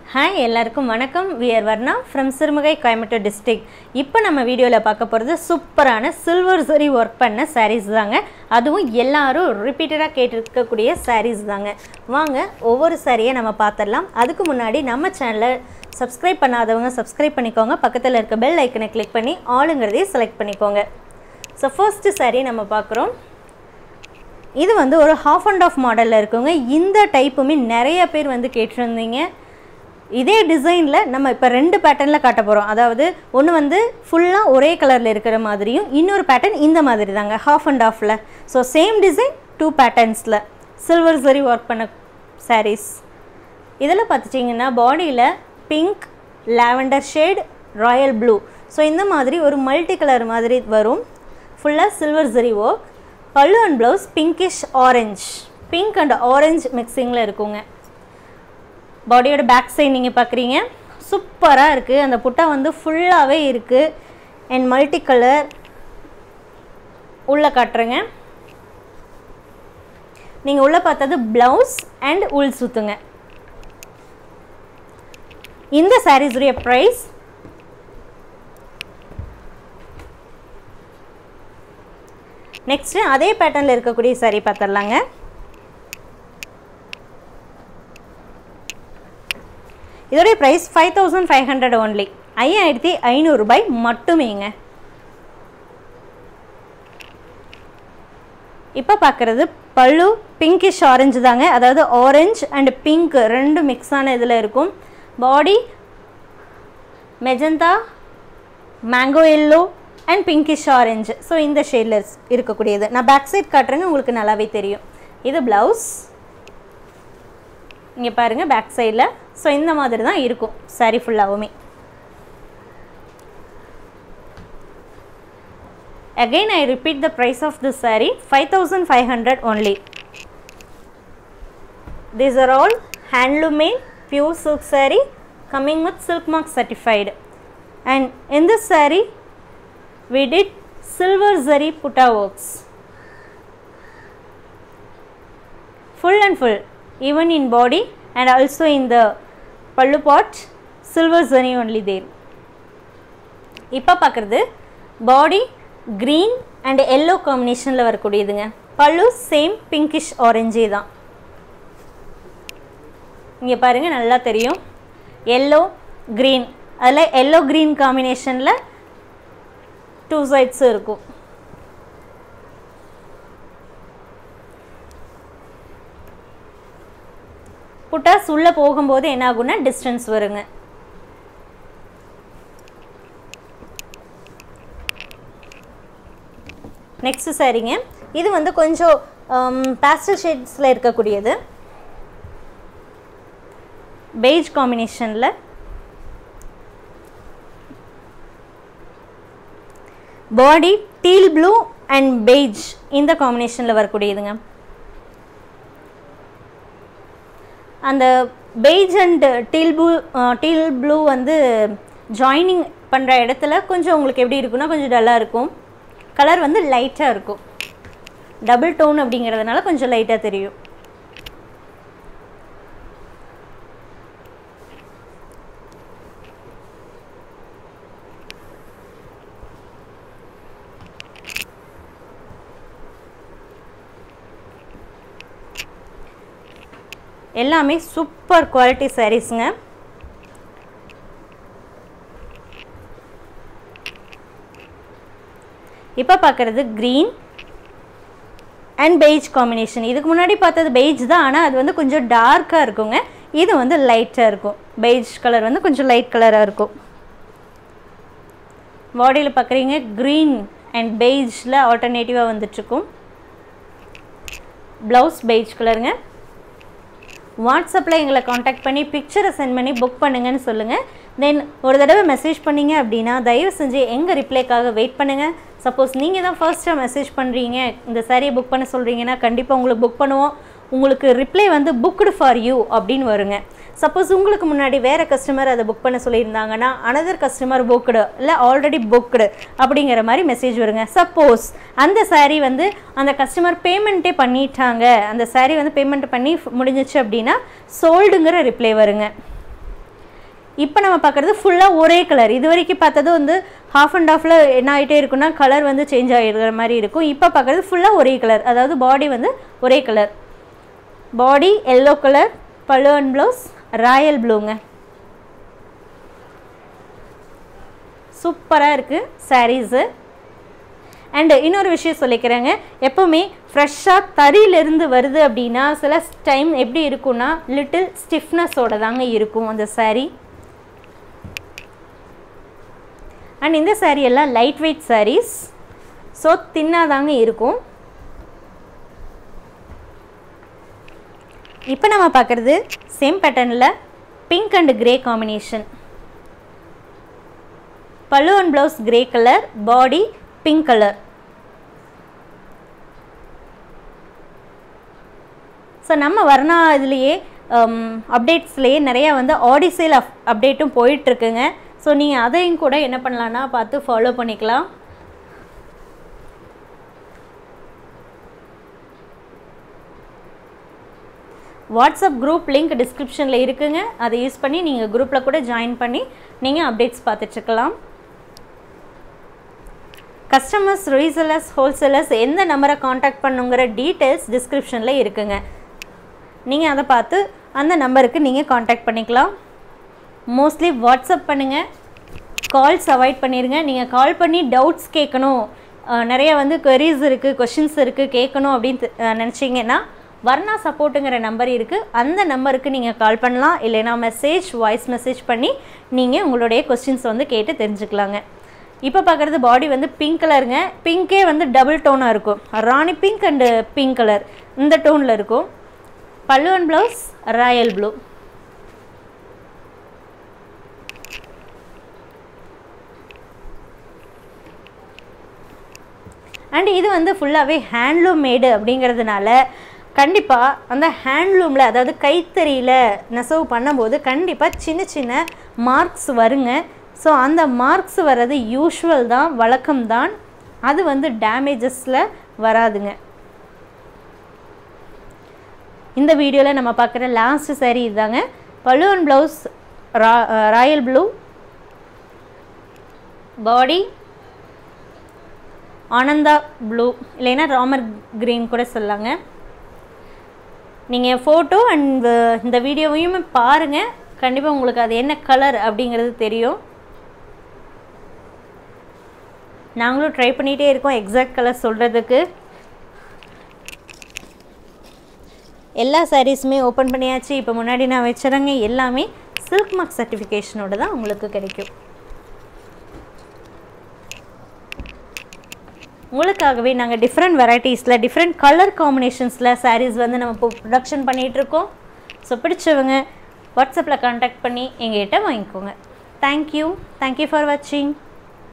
hi எல்லாருக்கும் வணக்கம் we're Varna from Sirumugai Coimbatore district இப்போ நம்ம வீடியோவில் பார்க்க போகிறது சூப்பரான சில்வர் சரி ஒர்க் பண்ண சாரீஸ் தாங்க அதுவும் எல்லாரும் ரிப்பீட்டடாக கேட்டிருக்கக்கூடிய சாரீஸ் தாங்க வாங்க ஒவ்வொரு சாரியை நம்ம பார்த்துடலாம் அதுக்கு முன்னாடி நம்ம சேனலை சப்ஸ்கிரைப் பண்ணாதவங்க சப்ஸ்கிரைப் பண்ணிக்கோங்க பக்கத்தில் இருக்க பெல் ஐக்கனை கிளிக் பண்ணி ஆளுங்கிறதையும் செலக்ட் பண்ணிக்கோங்க ஸோ ஃபர்ஸ்ட்டு saree நம்ம பார்க்குறோம் இது வந்து ஒரு ஹாஃப் அண்ட் ஆஃப் மாடலில் இருக்குங்க இந்த டைப்புமே நிறைய பேர் வந்து கேட்டிருந்தீங்க இதே டிசைனில் நம்ம இப்போ ரெண்டு பேட்டர்னில் காட்ட போகிறோம் அதாவது ஒன்று வந்து ஃபுல்லாக ஒரே கலரில் இருக்கிற மாதிரியும் இன்னொரு பேட்டர்ன் இந்த மாதிரி தாங்க ஹாஃப் அண்ட் ஆஃபில் ஸோ சேம் டிசைன் டூ பேட்டர்ன்ஸில் சில்வர் சரி ஒர்க் பண்ண sarees இதில் பார்த்துட்டிங்கன்னா பாடியில் pink lavender shade royal blue so இந்த மாதிரி ஒரு மல்டி கலர் மாதிரி வரும் ஃபுல்லாக சில்வர் ஜரி ஒர்க் பல்லு and blouse pinkish orange pink and orange மிக்சிங்கில் இருக்குங்க பாடியோட பேக் சைடு நீங்கள் பார்க்குறீங்க சூப்பராக இருக்குது அந்த புட்டா வந்து ஃபுல்லாகவே இருக்குது அண்ட் மல்டி கலர் உள்ளே காட்டுறேங்க நீங்கள் உள்ளே பார்த்தது ப்ளவுஸ் அண்ட் உள் சுத்துங்க இந்த சாரீஸுடைய ப்ரைஸ் நெக்ஸ்ட்டு அதே பேட்டர்னில் இருக்கக்கூடிய saree பார்த்துடலாங்க இதோடைய price five thousand five hundred only ஐயாயிரத்தி ஐநூறுரூபாய் மட்டுமேங்க இப்போ பார்க்குறது பல்லு பிங்கிஷ் ஆரஞ்சு தாங்க அதாவது ஆரஞ்சு அண்ட் பிங்க் ரெண்டு மிக்ஸான இதில் இருக்கும் body magenta mango yellow and pinkish orange so இந்த ஷேடில் இருக்கக்கூடியது நான் பேக் சைட் காட்டுறேங்க உங்களுக்கு நல்லாவே தெரியும் இது ப்ளவுஸ் இங்கே பாருங்கள் பேக் சைடில் ஸோ இந்த மாதிரி தான் இருக்கும் saree ஃபுல்லாகவுமே again I repeat the price of this saree 5500 only these are all handloom made pure silk saree coming with silk mark certified and in this saree we did silver zari putta works full and full even in body and also in the pallu part silver zari only there இப்போ பார்க்குறது பாடி green and yellow காம்பினேஷனில் வரக்கூடியதுங்க பல்லு same pinkish ஆரஞ்சே தான் இங்கே பாருங்கள் நல்லா தெரியும் yellow green அதில் எல்லோ க்ரீன் காம்பினேஷனில் டூ சைட்ஸும் இருக்கும் புட்டாஸ் உள்ளே போகும்போது என்ன ஆகும்னா டிஸ்டன்ஸ் வருங்க நெக்ஸ்ட் சாரிங்க இது வந்து கொஞ்சம் பேஸ்டல் ஷேட்ஸில் இருக்கக்கூடியது பெய்ஜ் காம்பினேஷனில் body teal blue and beige இந்த காம்பினேஷனில் வரக்கூடியதுங்க அந்த beige and teal blue teal blue வந்து ஜாயினிங் பண்ணுற இடத்துல கொஞ்சம் உங்களுக்கு எப்படி இருக்குன்னா கொஞ்சம் டல்லாக இருக்கும் கலர் வந்து லைட்டாக இருக்கும் டபுள் டோன் அப்படிங்கிறதுனால கொஞ்சம் லைட்டாக தெரியும் எல்லாமே சூப்பர் குவாலிட்டி சாரீஸுங்க இப்போ பார்க்குறது க்ரீன் அண்ட் பெய்ஜ் காம்பினேஷன் இதுக்கு முன்னாடி பார்த்தது பெய்ஜ் தான் ஆனால் அது வந்து கொஞ்சம் டார்க்காக இருக்குங்க இது வந்து லைட்டாக இருக்கும் பெய்ஜ் கலர் வந்து கொஞ்சம் லைட் கலராக இருக்கும் பாடியில் பார்க்குறீங்க க்ரீன் அண்ட் பெய்ஜில் ஆல்டர்னேட்டிவாக வந்துட்டுருக்கும் ப்ளவுஸ் பெய்ஜ் கலருங்க வாட்ஸ்அப்பில் எங்களை காண்டாக்ட் பண்ணி பிக்சரை சென்ட் பண்ணி புக் பண்ணுங்கன்னு சொல்லுங்கள் தென் ஒரு தடவை மெசேஜ் பண்ணீங்க அப்படின்னா தயவு செஞ்சு எங்கள் ரிப்ளைக்காக வெயிட் பண்ணுங்கள் சப்போஸ் நீங்கள் தான் ஃபர்ஸ்ட்டாக மெசேஜ் பண்ணுறீங்க இந்த சாரியை புக் பண்ண சொல்கிறீங்கன்னா கண்டிப்பாக உங்களுக்கு புக் பண்ணுவோம் உங்களுக்கு ரிப்ளை வந்து புக்டு ஃபார் யூ அப்படின்னு வருங்க சப்போஸ் உங்களுக்கு முன்னாடி வேறு கஸ்டமர் அதை புக் பண்ண சொல்லியிருந்தாங்கன்னா அனதர் கஸ்டமர் புக்டு இல்லை ஆல்ரெடி புக்டு அப்படிங்கிற மாதிரி மெசேஜ் வருங்க சப்போஸ் அந்த saree வந்து அந்த கஸ்டமர் பேமெண்ட்டே பண்ணிட்டாங்க அந்த saree வந்து பேமெண்ட் பண்ணி முடிஞ்சிச்சு அப்படின்னா சோல்டுங்கிற ரிப்ளை வருங்க இப்போ நம்ம பார்க்குறது ஃபுல்லாக ஒரே கலர் இது வரைக்கும் பார்த்தது வந்து ஹாஃப் அண்ட் ஹாஃபில் என்ன ஆகிட்டே இருக்குன்னா கலர் வந்து சேஞ்ச் ஆகிடுற மாதிரி இருக்கும் இப்போ பார்க்குறது ஃபுல்லாக ஒரே கலர் அதாவது பாடி வந்து ஒரே கலர் பாடி எல்லோ கலர் பல்லு அண்ட் ப்ளவுஸ் ராயல் ப்ளூங்க சூப்பராக இருக்குது சாரீஸு அண்டு இன்னொரு விஷயம் சொல்லிக்கிறேங்க எப்போவுமே ஃப்ரெஷ்ஷாக தறியிலிருந்து வருது அப்படின்னா சில டைம் எப்படி இருக்கும்னா லிட்டில் ஸ்டிஃப்னஸோட தாங்க இருக்கும் அந்த saree அண்ட் இந்த saree எல்லாம் லைட் வெயிட் sarees ஸோ தின்னாக தாங்க இருக்கும் இப்போ நம்ம பார்க்குறது சேம் பேட்டர்னில் பிங்க் அண்ட் கிரே காம்பினேஷன் பல்லு and blouse grey colour body pink colour so நம்ம வர்ணா இதுலேயே அப்டேட்ஸ்லேயே நிறையா வந்து ஆடி சேல் அப் அப்டேட்டும் போயிட்டுருக்குங்க ஸோ நீங்கள் அதையும் கூட என்ன பண்ணலான்னா பார்த்து ஃபாலோ பண்ணிக்கலாம் வாட்ஸ்அப் குரூப் லிங்க் டிஸ்கிரிப்ஷனில் இருக்குங்க அதை யூஸ் பண்ணி நீங்கள் குரூப்பில் கூட ஜாயின் பண்ணி நீங்கள் அப்டேட்ஸ் பார்த்துட்ருக்கலாம் கஸ்டமர்ஸ் ரீசெல்லர்ஸ் ஹோல்சேலர்ஸ் எந்த நம்பரை காண்டாக்ட் பண்ணுங்கிற டீட்டெயில்ஸ் டிஸ்கிரிப்ஷனில் இருக்குங்க நீங்கள் அதை பார்த்து அந்த நம்பருக்கு நீங்கள் காண்டாக்ட் பண்ணிக்கலாம் மோஸ்ட்லி வாட்ஸ்அப் பண்ணுங்கள் கால்ஸ் அவாய்ட் பண்ணிடுங்க நீங்கள் கால் பண்ணி டவுட்ஸ் கேட்கணும் அஹ், நிறைய வந்து queries இருக்குது கொஷின்ஸ் இருக்குது கேட்கணும் அப்படின்னு தி- அஹ், நினச்சிங்கன்னா வர்ணா சப்போர்ட்டுங்கிற நம்பர் இருக்குது அந்த நம்பருக்கு நீங்கள் கால் பண்ணலாம் இல்லைனா மெசேஜ் வாய்ஸ் மெசேஜ் பண்ணி நீங்கள் உங்களுடைய கொஸ்டின்ஸ் வந்து கேட்டு தெரிஞ்சுக்கலாங்க இப்போ பார்க்குறது பாடி வந்து பிங்க் கலருங்க பிங்க்கே வந்து டபுள் டோனாக இருக்கும் rani pink and pink colour இந்த டோனில் இருக்கும் பல்லு and blouse royal blue and இது வந்து ஃபுல்லாகவே ஹேண்ட்லூம் மேடு அப்படிங்கிறதுனால கண்டிப்பாக அந்த ஹேண்ட்லூமில் அதாவது கைத்தறியில் நெசவு பண்ணும்போது கண்டிப்பாக சின்ன சின்ன மார்க்ஸ் வருங்க ஸோ அந்த மார்க்ஸ் வர்றது யூஷுவல் தான் வழக்கம் தான் அது வந்து டேமேஜஸில் வராதுங்க இந்த வீடியோவில் நம்ம பார்க்குற லாஸ்ட் saree இதுதாங்க பலூன் ப்ளவுஸ் ரா royal blue body Ananda blue இல்லைன்னா ராமர் க்ரீன் கூட சொல்லலாங்க நீங்கள் ஃபோட்டோ அண்ட் இந்த வீடியோவையும் பாருங்கள் கண்டிப்பாக உங்களுக்கு அது என்ன கலர் அப்படிங்கிறது தெரியும் நாங்களும் ட்ரை பண்ணிகிட்டே இருக்கோம் எக்ஸாக்ட் கலர் சொல்கிறதுக்கு எல்லா சாரீஸுமே ஓப்பன் பண்ணியாச்சு இப்போ முன்னாடி நான் வச்சுறேங்க எல்லாமே சில்க் மார்க் சர்டிஃபிகேஷனோட தான் உங்களுக்கு கிடைக்கும் உங்களுக்காகவே நாங்கள் டிஃப்ரெண்ட் வெரைட்டிஸில் டிஃப்ரெண்ட் கலர் காம்பினேஷன்ஸில் sarees வந்து நம்ம இப்போ ப்ரொடக்ஷன் பண்ணிகிட்ருக்கோம் ஸோ பிடிச்சவங்க வாட்ஸ்அப்பில் காண்டாக்ட் பண்ணி எங்ககிட்ட வாங்கிக்கோங்க தேங்க்யூ தேங்க்யூ ஃபார் வாட்சிங்